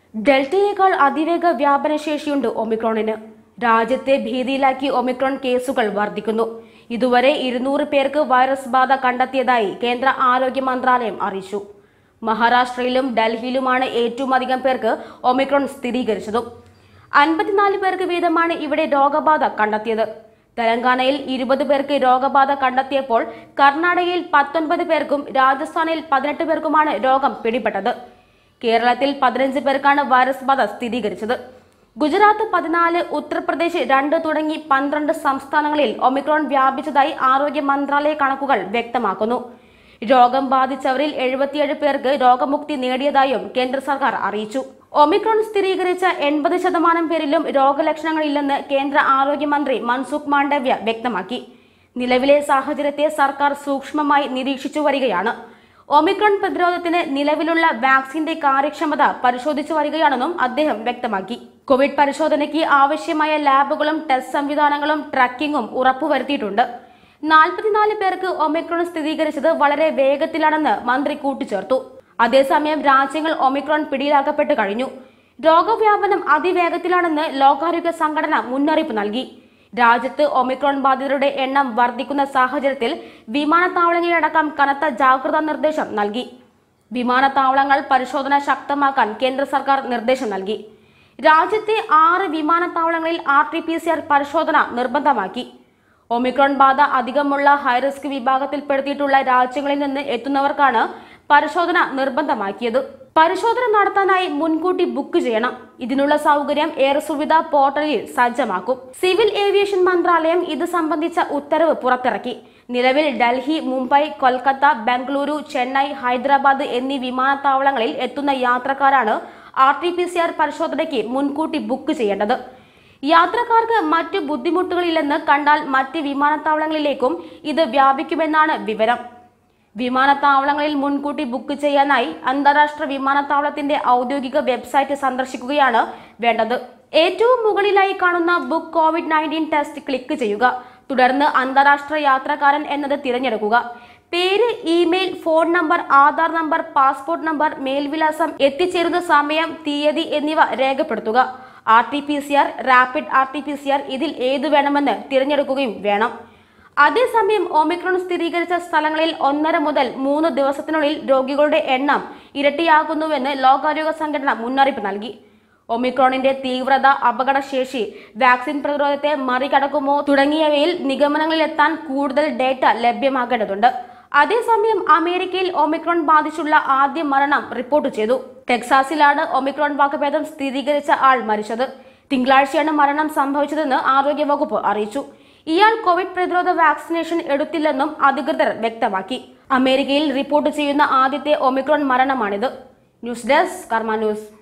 ഡെൽറ്റയേക്കാൾ അതിവേഗ വ്യാപനശേഷിയുണ്ട് ഒമിക്രോണിന് രാജ്യത്തെ ഭീതിയിലാക്കി ഒമിക്രോൺ കേസുകൾ വർദ്ധിക്കുന്നു ഇതുവരെ ഇരുന്നൂറ് പേർക്ക് വൈറസ് ബാധ കണ്ടെത്തിയതായി കേന്ദ്ര ആരോഗ്യ മന്ത്രാലയം അറിയിച്ചു മഹാരാഷ്ട്രയിലും ഡൽഹിയിലുമാണ് ഏറ്റവും അധികം പേർക്ക് ഒമിക്രോൺ സ്ഥിരീകരിച്ചതും അൻപത്തിനാല് പേർക്ക് വീതമാണ് ഇവിടെ രോഗബാധ കണ്ടെത്തിയത് തെലങ്കാനയിൽ ഇരുപത് പേർക്ക് രോഗബാധ കണ്ടെത്തിയപ്പോൾ കർണാടകയിൽ പത്തൊൻപത് പേർക്കും രാജസ്ഥാനിൽ പതിനെട്ട് പേർക്കുമാണ് രോഗം പിടിപെട്ടത് കേരളത്തിൽ പതിനഞ്ച് പേർക്കാണ് വൈറസ് ബാധ സ്ഥിരീകരിച്ചത് ഗുജറാത്ത് പതിനാല് ഉത്തർപ്രദേശ് രണ്ട് തുടങ്ങി പന്ത്രണ്ട് സംസ്ഥാനങ്ങളിൽ ഒമിക്രോൺ വ്യാപിച്ചതായി ആരോഗ്യ മന്ത്രാലയ കണക്കുകൾ വ്യക്തമാക്കുന്നു രോഗം ബാധിച്ചവരിൽ എഴുപത്തിയേഴ് പേർക്ക് രോഗമുക്തി നേടിയതായും കേന്ദ്ര സർക്കാർ അറിയിച്ചു ഒമിക്രോൺ സ്ഥിരീകരിച്ച എൺപത് ശതമാനം പേരിലും രോഗലക്ഷണങ്ങളില്ലെന്ന് കേന്ദ്ര ആരോഗ്യമന്ത്രി മൻസുഖ് മാണ്ഡവ്യ വ്യക്തമാക്കി നിലവിലെ സാഹചര്യത്തെ സർക്കാർ സൂക്ഷ്മമായി നിരീക്ഷിച്ചു വരികയാണ് ഒമിക്രോൺ പ്രതിരോധത്തിന് നിലവിലുള്ള വാക്സിന്റെ കാര്യക്ഷമത പരിശോധിച്ചു വരികയാണെന്നും അദ്ദേഹം വ്യക്തമാക്കി കോവിഡ് പരിശോധനയ്ക്ക് ആവശ്യമായ ലാബുകളും ടെസ്റ്റ് സംവിധാനങ്ങളും ട്രാക്കിംഗും ഉറപ്പുവരുത്തിയിട്ടുണ്ട് നാൽപ്പത്തിനാല് പേർക്ക് ഒമിക്രോൺ സ്ഥിരീകരിച്ചത് വളരെ വേഗത്തിലാണെന്ന് മന്ത്രി കൂട്ടിച്ചേർത്തു അതേസമയം രാജ്യങ്ങൾ ഒമിക്രോൺ പിടിയിലാക്കപ്പെട്ട് കഴിഞ്ഞു രോഗവ്യാപനം അതിവേഗത്തിലാണെന്ന് ലോകാരോഗ്യ സംഘടന മുന്നറിയിപ്പ് നൽകി രാജ്യത്ത് ഒമിക്രോൺ ബാധിതരുടെ എണ്ണം വർദ്ധിക്കുന്ന സാഹചര്യത്തിൽ വിമാനത്താവളങ്ങളിലടക്കം കനത്ത ജാഗ്രതാ നിർദ്ദേശം നൽകി വിമാനത്താവളങ്ങൾ പരിശോധന ശക്തമാക്കാൻ കേന്ദ്ര സർക്കാർ നിർദ്ദേശം നൽകി രാജ്യത്തെ ആറ് വിമാനത്താവളങ്ങളിൽ R T P C R പരിശോധന നിർബന്ധമാക്കി ഒമിക്രോൺ ബാധ അധികമുള്ള ഹൈറിസ്ക് വിഭാഗത്തിൽപ്പെടുത്തിയിട്ടുള്ള രാജ്യങ്ങളിൽ നിന്ന് എത്തുന്നവർക്കാണ് പരിശോധന നിർബന്ധമാക്കിയത് പരിശോധന നടത്താനായി മുൻകൂട്ടി ബുക്ക് ചെയ്യണം ഇതിനുള്ള സൗകര്യം എയർ സുവിധ പോർട്ടലിൽ സജ്ജമാക്കും സിവിൽ ഏവിയേഷൻ മന്ത്രാലയം ഇത് സംബന്ധിച്ച ഉത്തരവ് പുറത്തിറക്കി നിലവിൽ ഡൽഹി മുംബൈ കൊൽക്കത്ത ബംഗളൂരു ചെന്നൈ ഹൈദരാബാദ് എന്നീ വിമാനത്താവളങ്ങളിൽ എത്തുന്ന യാത്രക്കാരാണ് R T P C R പരിശോധനയ്ക്ക് മുൻകൂട്ടി ബുക്ക് ചെയ്യേണ്ടത് യാത്രക്കാർക്ക് മറ്റു ബുദ്ധിമുട്ടുകളില്ലെന്ന് കണ്ടാൽ മറ്റ് വിമാനത്താവളങ്ങളിലേക്കും ഇത് വ്യാപിക്കുമെന്നാണ് വിവരം വിമാനത്താവളങ്ങളിൽ മുൻകൂട്ടി ബുക്ക് ചെയ്യാനായി അന്താരാഷ്ട്ര വിമാനത്താവളത്തിന്റെ ഔദ്യോഗിക വെബ്സൈറ്റ് സന്ദർശിക്കുകയാണ് വേണ്ടത് ഏറ്റവും മുകളിലായി കാണുന്ന book COVID nineteen test click ചെയ്യുക തുടർന്ന് അന്താരാഷ്ട്ര യാത്രക്കാരൻ എന്നത് തിരഞ്ഞെടുക്കുക പേര് email phone number Aadhaar number passport number മേൽവിലാസം എത്തിച്ചേരുന്ന സമയം തീയതി എന്നിവ രേഖപ്പെടുത്തുക R T P C R rapid R T P C R ഇതിൽ ഏത് വേണമെന്ന് തിരഞ്ഞെടുക്കുകയും വേണം അതേസമയം ഒമിക്രോൺ സ്ഥിരീകരിച്ച സ്ഥലങ്ങളിൽ ഒന്നര മുതൽ മൂന്ന് ദിവസത്തിനുള്ളിൽ രോഗികളുടെ എണ്ണം ഇരട്ടിയാകുന്നുവെന്ന് ലോകാരോഗ്യ സംഘടന മുന്നറിയിപ്പ് നൽകി ഒമിക്രോണിന്റെ തീവ്രത അപകടശേഷി വാക്സിൻ പ്രതിരോധത്തെ മറികടക്കുമോ തുടങ്ങിയവയിൽ നിഗമനങ്ങളിലെത്താൻ കൂടുതൽ ഡേറ്റ ലഭ്യമാകേണ്ടതുണ്ട് അതേസമയം അമേരിക്കയിൽ ഒമിക്രോൺ ബാധിച്ചുള്ള ആദ്യ മരണം റിപ്പോർട്ട് ചെയ്തു ടെക്സാസിലാണ് ഒമിക്രോൺ വകഭേദം സ്ഥിരീകരിച്ച ആൾ മരിച്ചത് തിങ്കളാഴ്ചയാണ് മരണം സംഭവിച്ചതെന്ന് ആരോഗ്യവകുപ്പ് അറിയിച്ചു ഇയാൾ കോവിഡ് പ്രതിരോധ വാക്സിനേഷൻ എടുത്തില്ലെന്നും അധികൃതർ വ്യക്തമാക്കി അമേരിക്കയിൽ റിപ്പോർട്ട് ചെയ്യുന്ന ആദ്യത്തെ ഒമിക്രോൺ മരണമാണിത് ന്യൂസ് ഡെസ്ക് കർമ്മ ന്യൂസ്